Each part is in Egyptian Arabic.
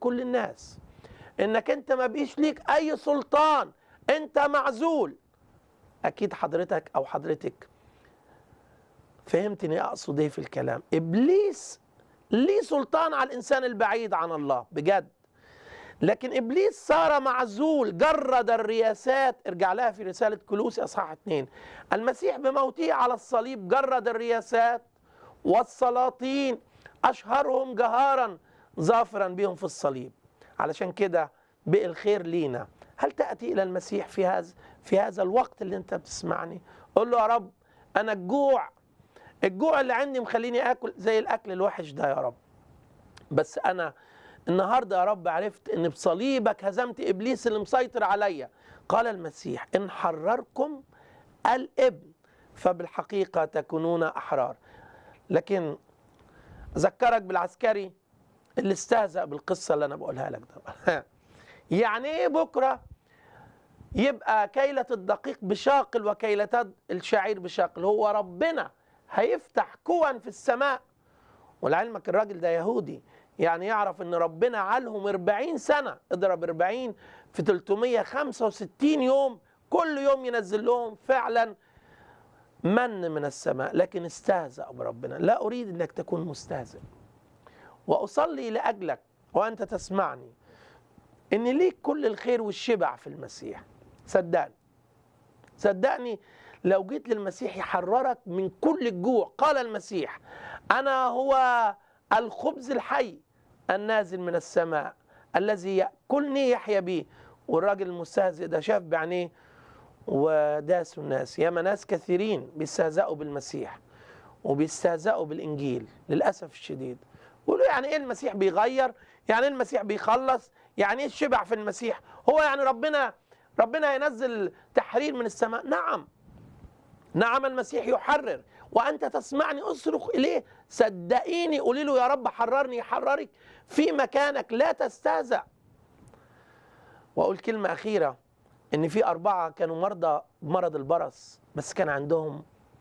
كل الناس انك انت ما بقيش ليك اي سلطان انت معزول اكيد حضرتك او حضرتك فهمتني اقصد ايه في الكلام ابليس ليه سلطان على الانسان البعيد عن الله بجد لكن ابليس صار معزول جرد الرياسات ارجع لها في رساله كلوسي اصحاح اثنين المسيح بموته على الصليب جرد الرياسات والسلاطين اشهرهم جهارا ظافرا بهم في الصليب علشان كده بقي الخير لينا هل تاتي الى المسيح في هذا في هذا الوقت اللي انت بتسمعني قول له يا رب انا الجوع الجوع اللي عندي مخليني اكل زي الاكل الوحش ده يا رب بس انا النهارده يا رب عرفت ان بصليبك هزمت ابليس اللي مسيطر عليا قال المسيح ان حرركم الابن فبالحقيقه تكونون احرار لكن اذكرك بالعسكري اللي استهزأ بالقصه اللي انا بقولها لك ده يعني ايه بكره يبقى كيلة الدقيق بشاقل وكيلة الشعير بشاقل هو ربنا هيفتح كون في السماء ولعلمك الراجل ده يهودي يعني يعرف ان ربنا عالهم 40 سنة اضرب 40 في 365 يوم كل يوم ينزل لهم فعلا من من السماء لكن استهزأ بربنا لا أريد أنك تكون مستهزئ وأصلي لأجلك وأنت تسمعني ان ليك كل الخير والشبع في المسيح صدقني صدقني لو جيت للمسيح يحررك من كل الجوع قال المسيح انا هو الخبز الحي النازل من السماء الذي ياكلني يحيا بي والراجل المستهزئ ده شاف بعينيه وداسوا الناس ياما ناس كثيرين بيستهزئوا بالمسيح وبيستهزئوا بالانجيل للاسف الشديد يقولوا يعني ايه المسيح بيغير يعني ايه المسيح بيخلص يعني ايه الشبع في المسيح هو يعني ربنا ربنا هينزل تحرير من السماء نعم نعم المسيح يحرر وانت تسمعني اصرخ اليه صدقيني قولي له يا رب حررني يحررك في مكانك لا تستهزأ واقول كلمه اخيره ان في اربعه كانوا مرضى بمرض البرص بس كان عندهم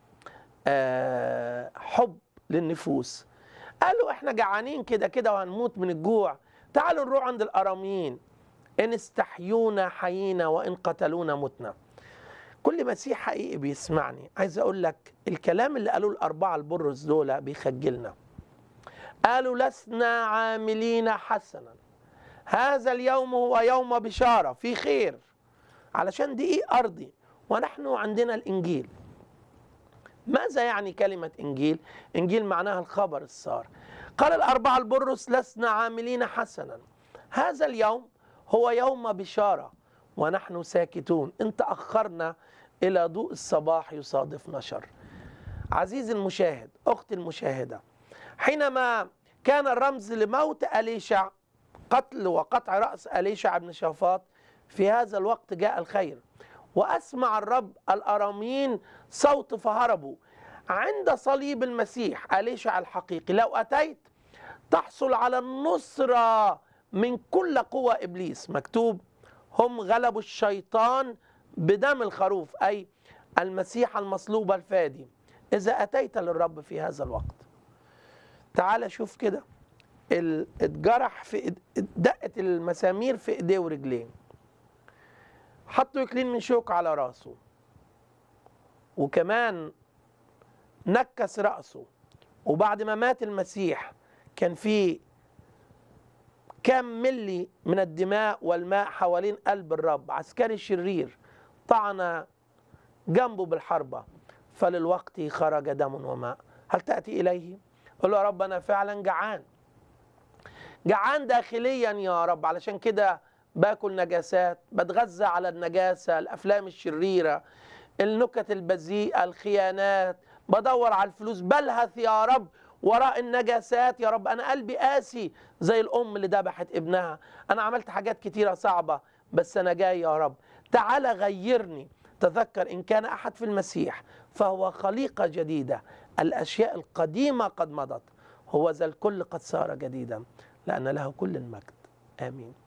آه حب للنفوس قالوا احنا جعانين كده كده وهنموت من الجوع تعالوا نروح عند الاراميين ان استحيونا حيينا وان قتلونا متنا كل مسيح حقيقي بيسمعني عايز اقول لك الكلام اللي قالوه الاربعه البرص دول بيخجلنا قالوا لسنا عاملين حسنا هذا اليوم هو يوم بشاره في خير علشان دي ايه ارضي ونحن عندنا الانجيل ماذا يعني كلمه انجيل انجيل معناها الخبر السار قال الاربعه البرص لسنا عاملين حسنا هذا اليوم هو يوم بشاره ونحن ساكتون ان تاخرنا الى ضوء الصباح يصادفنا شر عزيزي المشاهد اختي المشاهده حينما كان الرمز لموت اليشع قتل وقطع راس اليشع بن شافاط في هذا الوقت جاء الخير واسمع الرب الاراميين صوت فهربوا عند صليب المسيح اليشع الحقيقي لو اتيت تحصل على النصره من كل قوى ابليس مكتوب هم غلبوا الشيطان بدم الخروف اي المسيح المصلوب الفادي اذا اتيت للرب في هذا الوقت تعال شوف كده اتجرح في دقت المسامير في ايديه ورجليه حطوا اكلين من شوك على راسه وكمان نكس راسه وبعد ما مات المسيح كان في كام ملي من الدماء والماء حوالين قلب الرب عسكري شرير طعن جنبه بالحربة فللوقت خرج دم وماء هل تأتي إليه؟ قل له يا رب أنا فعلا جعان جعان داخليا يا رب علشان كده باكل نجاسات بتغذى على النجاسة الأفلام الشريرة النكت البذيئة الخيانات بدور على الفلوس بلهث يا رب وراء النجاسات يا رب انا قلبي قاسي زي الام اللي ذبحت ابنها انا عملت حاجات كتيره صعبه بس انا جاي يا رب تعال غيرني تذكر ان كان احد في المسيح فهو خليقه جديده الاشياء القديمه قد مضت هو ذا الكل قد صار جديدا لان له كل المجد امين